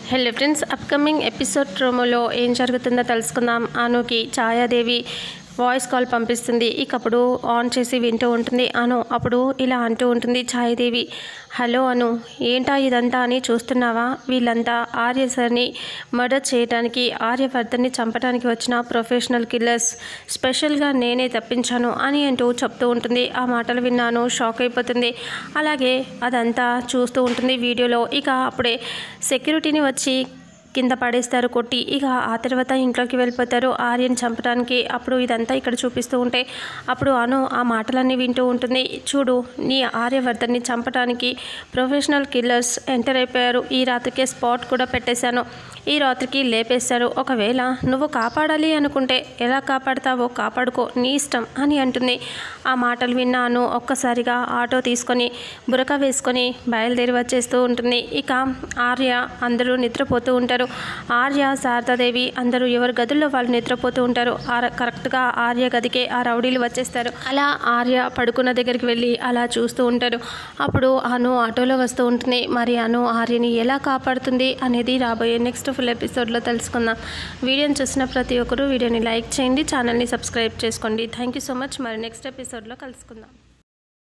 hello friends upcoming episode ప్రోమోలో ఏం జరుగుతుందో తెలుసుకుందాం అనుకి ఛాయాదేవి వాయిస్ కాల్ పంపిస్తుంది ఇక అప్పుడు ఆన్ చేసి వింటూ ఉంటుంది అను అప్పుడు ఇలా అంటూ ఉంటుంది ఛాయాదేవి హలో అను ఏంటా ఇదంతా అని చూస్తున్నావా వీళ్ళంతా ఆర్య సార్ని మర్డర్ చేయడానికి ఆర్యవర్ధన్ని చంపడానికి వచ్చిన ప్రొఫెషనల్ కిల్లర్స్ స్పెషల్గా నేనే తప్పించాను అని అంటూ చెప్తూ ఉంటుంది ఆ మాటలు విన్నాను షాక్ అయిపోతుంది అలాగే అదంతా చూస్తూ ఉంటుంది వీడియోలో ఇక అప్పుడే సెక్యూరిటీని వచ్చి కింద పడేస్తారు కొట్టి ఇక ఆ తర్వాత ఇంట్లోకి వెళ్ళిపోతారు ఆర్యన్ చంపడానికి అప్పుడు ఇదంతా ఇక్కడ చూపిస్తూ ఉంటే అప్పుడు అను ఆ మాటలన్నీ వింటూ ఉంటుంది చూడు నీ ఆర్యవర్ధన్ని చంపడానికి ప్రొఫెషనల్ కిల్లర్స్ ఎంటర్ అయిపోయారు ఈ రాత్రికే స్పాట్ కూడా పెట్టేశాను ఈ రాత్రికి లేపేశారు ఒకవేళ నువ్వు కాపాడాలి అనుకుంటే ఎలా కాపాడతావో కాపాడుకో నీ ఇష్టం అని అంటుంది ఆ మాటలు విన్నాను ఒక్కసారిగా ఆటో తీసుకొని బురక వేసుకొని బయలుదేరి వచ్చేస్తూ ఉంటుంది ఇక ఆర్య అందరూ నిద్రపోతూ ఉంటారు ఆర్య శారదాదేవి అందరూ ఎవరి గదుల్లో వాళ్ళు నిద్రపోతూ ఉంటారు ఆర కరెక్ట్గా ఆర్య గదికే ఆ రౌడీలు వచ్చేస్తారు అలా ఆర్య పడుకున్న దగ్గరికి వెళ్ళి అలా చూస్తూ ఉంటారు అప్పుడు అను ఆటోలో వస్తూ ఉంటుంది మరి అను ఆర్యని ఎలా కాపాడుతుంది అనేది రాబోయే నెక్స్ట్ ఫుల్ ఎపిసోడ్లో తెలుసుకుందాం వీడియోని చూసిన ప్రతి ఒక్కరూ వీడియోని లైక్ చేయండి ఛానల్ని సబ్స్క్రైబ్ చేసుకోండి థ్యాంక్ యూ సో మచ్ మరి నెక్స్ట్ ఎపిసోడ్లో కలుసుకుందాం